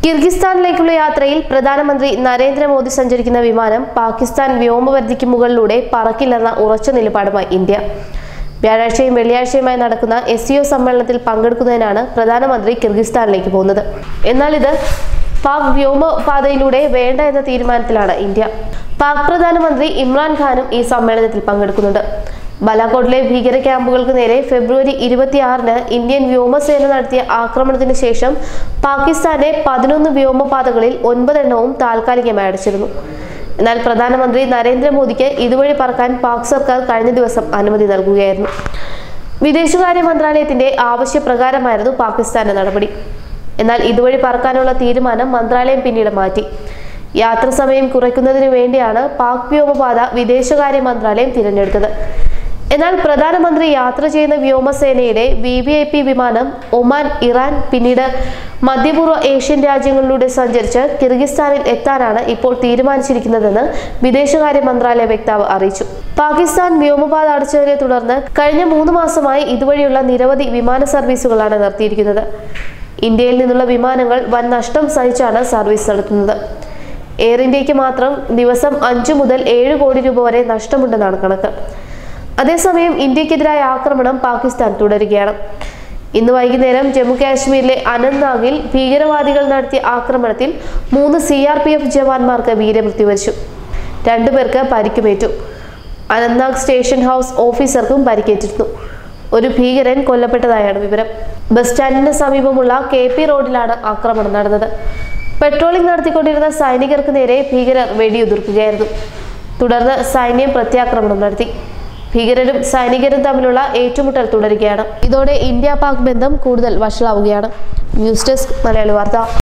കിർഗിസ്ഥാനിലേക്കുള്ള യാത്രയിൽ പ്രധാനമന്ത്രി നരേന്ദ്രമോദി സഞ്ചരിക്കുന്ന വിമാനം പാകിസ്ഥാൻ വ്യോമപരിധിക്ക് മുകളിലൂടെ പറക്കില്ലെന്ന ഉറച്ച നിലപാടുമായി ഇന്ത്യ വ്യാഴാഴ്ചയും വെള്ളിയാഴ്ചയുമായി നടക്കുന്ന എസ് സിഒ സമ്മേളനത്തിൽ പങ്കെടുക്കുന്നതിനാണ് പ്രധാനമന്ത്രി കിർഗിസ്ഥാനിലേക്ക് പോകുന്നത് എന്നാൽ ഇത് പാക് വ്യോമപാതയിലൂടെ വേണ്ട എന്ന തീരുമാനത്തിലാണ് ഇന്ത്യ പാക് പ്രധാനമന്ത്രി ഇമ്രാൻഖാനും ഈ സമ്മേളനത്തിൽ പങ്കെടുക്കുന്നുണ്ട് ബലാക്കോട്ടിലെ ഭീകര ക്യാമ്പുകൾക്ക് നേരെ ഫെബ്രുവരി ഇരുപത്തിയാറിന് ഇന്ത്യൻ വ്യോമസേന നടത്തിയ ആക്രമണത്തിന് ശേഷം പാകിസ്ഥാന്റെ പതിനൊന്ന് വ്യോമപാതകളിൽ ഒൻപതെണ്ണവും താൽക്കാലികമായി അടച്ചിരുന്നു എന്നാൽ പ്രധാനമന്ത്രി നരേന്ദ്രമോദിക്ക് ഇതുവഴി പറക്കാൻ പാക് സർക്കാർ കഴിഞ്ഞ ദിവസം അനുമതി നൽകുകയായിരുന്നു വിദേശകാര്യ മന്ത്രാലയത്തിന്റെ ആവശ്യപ്രകാരമായിരുന്നു പാകിസ്ഥാന്റെ നടപടി എന്നാൽ ഇതുവഴി പറക്കാനുള്ള തീരുമാനം മന്ത്രാലയം പിന്നീട് മാറ്റി യാത്ര സമയം കുറയ്ക്കുന്നതിന് വേണ്ടിയാണ് പാക് വ്യോമപാത വിദേശകാര്യ മന്ത്രാലയം തിരഞ്ഞെടുത്തത് എന്നാൽ പ്രധാനമന്ത്രി യാത്ര ചെയ്യുന്ന വ്യോമസേനയുടെ വി വി ഐ പി വിമാനം ഒമാൻ ഇറാൻ പിന്നീട് മധ്യപൂർവ്വ ഏഷ്യൻ രാജ്യങ്ങളിലൂടെ സഞ്ചരിച്ച് കിർഗിസ്ഥാനിൽ എത്താനാണ് ഇപ്പോൾ തീരുമാനിച്ചിരിക്കുന്നതെന്ന് വിദേശകാര്യ മന്ത്രാലയ വക്താവ് അറിയിച്ചു പാകിസ്ഥാൻ വ്യോമപാത അടച്ചതിനെ തുടർന്ന് കഴിഞ്ഞ മൂന്ന് മാസമായി ഇതുവഴിയുള്ള നിരവധി വിമാന സർവീസുകളാണ് നിർത്തിയിരിക്കുന്നത് ഇന്ത്യയിൽ നിന്നുള്ള വിമാനങ്ങൾ വൻ നഷ്ടം സഹിച്ചാണ് സർവീസ് നടത്തുന്നത് എയർ ഇന്ത്യക്ക് മാത്രം ദിവസം അഞ്ചു മുതൽ ഏഴ് കോടി രൂപ വരെ നഷ്ടമുണ്ടെന്നാണ് കണക്ക് അതേസമയം ഇന്ത്യക്കെതിരായ ആക്രമണം പാകിസ്ഥാൻ തുടരുകയാണ് ഇന്ന് വൈകുന്നേരം ജമ്മു കാശ്മീരിലെ അനന്ത്നാഗിൽ ഭീകരവാദികൾ നടത്തിയ ആക്രമണത്തിൽ മൂന്ന് സി ആർ പി എഫ് ജവാന്മാർക്ക് വീരമൃത്യു വരിച്ചു രണ്ടുപേർക്ക് പരിക്കുമേറ്റു അനന്ത്നാഗ് സ്റ്റേഷൻ ഹൗസ് ഓഫീസർക്കും പരിക്കേറ്റിരുന്നു ഒരു ഭീകരൻ കൊല്ലപ്പെട്ടതായാണ് വിവരം ബസ് സ്റ്റാൻഡിന് സമീപമുള്ള കെ പി റോഡിലാണ് ആക്രമണം നടന്നത് പെട്രോളിംഗ് നടത്തിക്കൊണ്ടിരുന്ന സൈനികർക്ക് നേരെ ഭീകരർ വെടിയുതിർക്കുകയായിരുന്നു തുടർന്ന് സൈന്യം പ്രത്യാക്രമണം നടത്തി ഭീകരരും സൈനികരും തമ്മിലുള്ള ഏറ്റുമുട്ടൽ തുടരുകയാണ് ഇതോടെ ഇന്ത്യ പാക് ബന്ധം കൂടുതൽ വഷളാവുകയാണ് ന്യൂസ് ഡെസ്ക് മലയാളി വാർത്ത